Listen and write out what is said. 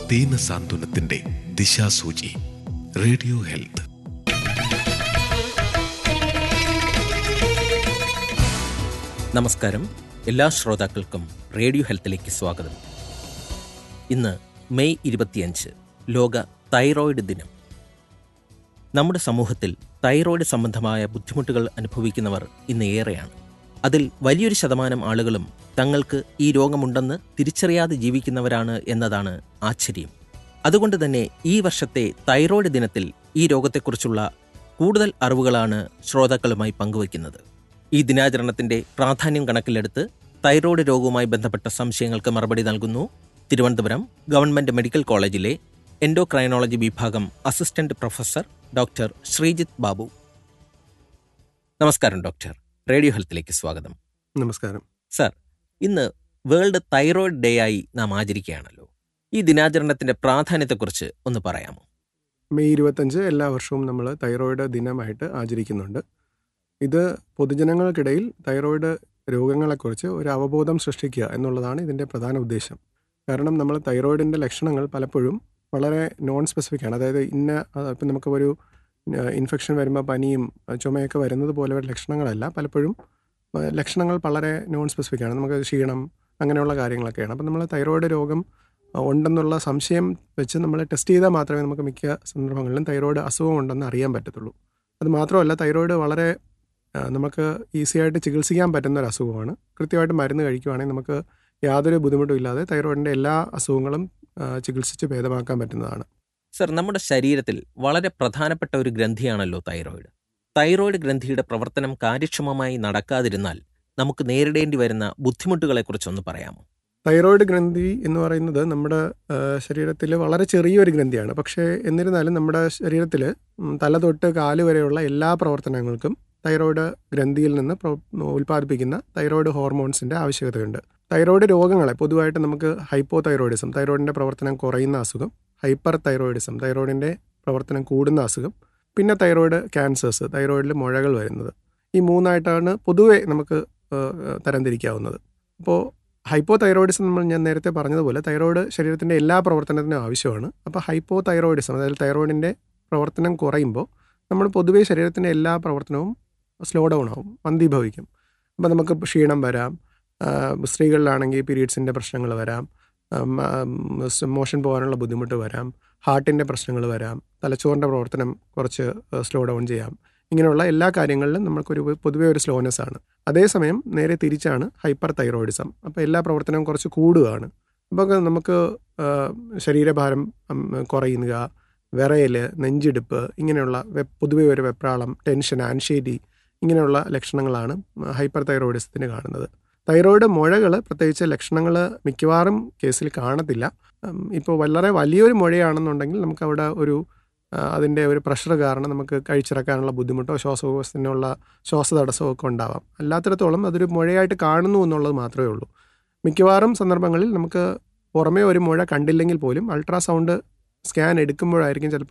ദീന സാന്ത്വനത്തിന്റെ ദിശാസൂചി radio health നമസ്കാരം എല്ലാ ശ്രോതാക്കൾക്കും റേഡിയോ ഹെൽത്തിലേക്ക് സ്വാഗതം ഇന്ന് മെയ് ഇരുപത്തിയഞ്ച് ലോക തൈറോയിഡ് ദിനം നമ്മുടെ സമൂഹത്തിൽ തൈറോയിഡ് സംബന്ധമായ ബുദ്ധിമുട്ടുകൾ അനുഭവിക്കുന്നവർ ഇന്ന് ഏറെയാണ് അതിൽ വലിയൊരു ശതമാനം ആളുകളും തങ്ങൾക്ക് ഈ രോഗമുണ്ടെന്ന് തിരിച്ചറിയാതെ ജീവിക്കുന്നവരാണ് എന്നതാണ് ആശ്ചര്യം അതുകൊണ്ട് തന്നെ ഈ വർഷത്തെ തൈറോയിഡ് ദിനത്തിൽ ഈ രോഗത്തെക്കുറിച്ചുള്ള കൂടുതൽ അറിവുകളാണ് ശ്രോതാക്കളുമായി പങ്കുവയ്ക്കുന്നത് ഈ ദിനാചരണത്തിന്റെ പ്രാധാന്യം കണക്കിലെടുത്ത് തൈറോയ്ഡ് രോഗവുമായി ബന്ധപ്പെട്ട സംശയങ്ങൾക്ക് മറുപടി നൽകുന്നു തിരുവനന്തപുരം ഗവൺമെന്റ് മെഡിക്കൽ കോളേജിലെ എൻഡോക്രൈനോളജി വിഭാഗം assistant professor doctor Sreejith Babu നമസ്കാരം ഡോക്ടർ റേഡിയോ ഹെൽത്തിലേക്ക് സ്വാഗതം നമസ്കാരം സർ ഇന്ന് വേൾഡ് തൈറോയ്ഡ് ഡേ ആയി നാം ആചരിക്കുകയാണല്ലോ ഈ ദിനാചരണത്തിന്റെ പ്രാധാന്യത്തെക്കുറിച്ച് ഒന്ന് പറയാമോ മെയ് ഇരുപത്തഞ്ച് എല്ലാ വർഷവും നമ്മൾ തൈറോയിഡ് ദിനമായിട്ട് ആചരിക്കുന്നുണ്ട് ഇത് പൊതുജനങ്ങൾക്കിടയിൽ തൈറോയിഡ് രോഗങ്ങളെക്കുറിച്ച് ഒരു അവബോധം സൃഷ്ടിക്കുക എന്നുള്ളതാണ് ഇതിൻ്റെ പ്രധാന ഉദ്ദേശം കാരണം നമ്മൾ തൈറോയിഡിൻ്റെ ലക്ഷണങ്ങൾ പലപ്പോഴും വളരെ നോൺ സ്പെസിഫിക് ആണ് അതായത് ഇന്ന ഇപ്പം നമുക്ക് ഒരു ഇൻഫെക്ഷൻ വരുമ്പോൾ പനിയും അഹ് ചുമയൊക്കെ വരുന്നത് പോലെ ഒരു ലക്ഷണങ്ങളല്ല പലപ്പോഴും അഹ് ലക്ഷണങ്ങൾ വളരെ നോൺ സ്പെസിഫിക് ആണ് നമുക്ക് ക്ഷീണം അങ്ങനെയുള്ള കാര്യങ്ങളൊക്കെയാണ് അപ്പം നമ്മൾ തൈറോയിഡ് രോഗം അഹ് ഉണ്ടെന്നുള്ള സംശയം വെച്ച് നമ്മൾ ടെസ്റ്റ് ചെയ്താൽ മാത്രമേ നമുക്ക് മിക്ക സന്ദർഭങ്ങളിലും തൈറോയിഡ് അസുഖം ഉണ്ടെന്ന് അറിയാൻ പറ്റത്തുള്ളൂ അത് മാത്രമല്ല തൈറോയിഡ് വളരെ ആ, നമുക്ക് ഈസി ആയിട്ട് ചികിത്സിക്കാൻ പറ്റുന്ന ഒരു അസുഖമാണ് കൃത്യമായിട്ട് മരുന്ന് കഴിക്കുവാണെങ്കിൽ നമുക്ക് യാതൊരു ബുദ്ധിമുട്ടും ഇല്ലാതെ തൈറോയിഡിൻ്റെ എല്ലാ അസുഖങ്ങളും ആ, ചികിത്സിച്ച് ഭേദമാക്കാൻ പറ്റുന്നതാണ് സർ നമ്മുടെ ശരീരത്തിൽ വളരെ പ്രധാനപ്പെട്ട ഒരു ഗ്രന്ഥിയാണല്ലോ തൈറോയിഡ് തൈറോയിഡ് ഗ്രന്ഥിയുടെ പ്രവർത്തനം കാര്യക്ഷമമായി നടക്കാതിരുന്നാൽ നമുക്ക് നേരിടേണ്ടി വരുന്ന ബുദ്ധിമുട്ടുകളെക്കുറിച്ചൊന്ന് പറയാമോ തൈറോയിഡ് ഗ്രന്ഥി എന്ന് പറയുന്നത് നമ്മുടെ ശരീരത്തിൽ വളരെ ചെറിയൊരു ഗ്രന്ഥിയാണ് പക്ഷേ എന്നിരുന്നാലും നമ്മുടെ ശരീരത്തിൽ തല തൊട്ട് കാല് വരെയുള്ള എല്ലാ പ്രവർത്തനങ്ങൾക്കും തൈറോയിഡ് ഗ്രന്ഥിയിൽ നിന്ന് പ്ര- ഉൽപ്പാദിപ്പിക്കുന്ന തൈറോയിഡ് ഹോർമോൺസിൻ്റെ ആവശ്യകതയുണ്ട് തൈറോയിഡ് രോഗങ്ങളെ പൊതുവായിട്ട് നമുക്ക് ഹൈപ്പോ തൈറോയിഡിസം തൈറോയിഡിൻ്റെ പ്രവർത്തനം കുറയുന്ന അസുഖം ഹൈപ്പർ തൈറോയിഡിസം തൈറോയിഡിൻ്റെ പ്രവർത്തനം കൂടുന്ന അസുഖം പിന്നെ തൈറോയിഡ് ക്യാൻസേഴ്സ് തൈറോയിഡിൽ മുഴകൾ വരുന്നത് ഈ മൂന്നായിട്ടാണ് പൊതുവെ നമുക്ക് ഏഹ്, തരംതിരിക്കാവുന്നത് അപ്പോൾ ഹൈപ്പോ തൈറോയിഡിസം നമ്മൾ ഞാൻ നേരത്തെ പറഞ്ഞതുപോലെ തൈറോയിഡ് ശരീരത്തിൻ്റെ എല്ലാ പ്രവർത്തനത്തിനും ആവശ്യമാണ് അപ്പോൾ ഹൈപ്പോ തൈറോയിഡിസം അതായത് തൈറോയിഡിൻ്റെ പ്രവർത്തനം കുറയുമ്പോൾ നമ്മൾ പൊതുവേ ശരീരത്തിൻ്റെ എല്ലാ പ്രവർത്തനവും സ്ലോ ഡൗൺ ആവും മന്ദീഭവിക്കും അപ്പോൾ നമുക്ക് ക്ഷീണം വരാം ആ, സ്ത്രീകളിലാണെങ്കിൽ പീരീഡ്സിൻ്റെ പ്രശ്നങ്ങൾ വരാം മോഷൻ പോകാനുള്ള ബുദ്ധിമുട്ട് വരാം ഹാർട്ടിൻ്റെ പ്രശ്നങ്ങൾ വരാം തലച്ചോറിൻ്റെ പ്രവർത്തനം കുറച്ച് സ്ലോ ഡൗൺ ചെയ്യാം ഇങ്ങനെയുള്ള എല്ലാ കാര്യങ്ങളിലും നമുക്കൊരു പൊതുവേ ഒരു സ്ലോനെസ് ആണ് അതേസമയം നേരെ തിരിച്ചാണ് ഹൈപ്പർ തൈറോയിഡിസം അപ്പോൾ എല്ലാ പ്രവർത്തനവും കുറച്ച് കൂടുകയാണ് അപ്പോൾ നമുക്ക് ആ, ശരീരഭാരം ഉം, കുറയുക വിറയൽ നെഞ്ചിടിപ്പ് ഇങ്ങനെയുള്ള വെ- പൊതുവെ ഒരു വെപ്രാളം ടെൻഷൻ ആൻഷൈറ്റി ഇങ്ങനെയുള്ള ലക്ഷണങ്ങളാണ് ഹൈപ്പർ തൈറോയിഡിസത്തിന് കാണുന്നത് തൈറോയിഡ് മുഴകൾ പ്രത്യേകിച്ച് ലക്ഷണങ്ങൾ മിക്കവാറും കേസിൽ കാണത്തില്ല ഉം, ഇപ്പോൾ വളരെ വലിയൊരു മുഴയാണെന്നുണ്ടെങ്കിൽ നമുക്ക് അവിടെ ഒരു ആ, അതിൻ്റെ ഒരു പ്രഷർ കാരണം നമുക്ക് കഴിച്ചിറക്കാനുള്ള ബുദ്ധിമുട്ടോ ശ്വാസകോശത്തിനുള്ള ശ്വാസതടസ്സമോ ഒക്കെ ഉണ്ടാവാം അല്ലാത്തിടത്തോളം അതൊരു മുഴയായിട്ട് കാണുന്നു എന്നുള്ളത് മാത്രമേ ഉള്ളൂ മിക്കവാറും സന്ദർഭങ്ങളിൽ നമുക്ക് പുറമേ ഒരു മുഴ കണ്ടില്ലെങ്കിൽ പോലും അൾട്രാസൗണ്ട് സ്കാൻ എടുക്കുമ്പോഴായിരിക്കും ചിലപ്പോൾ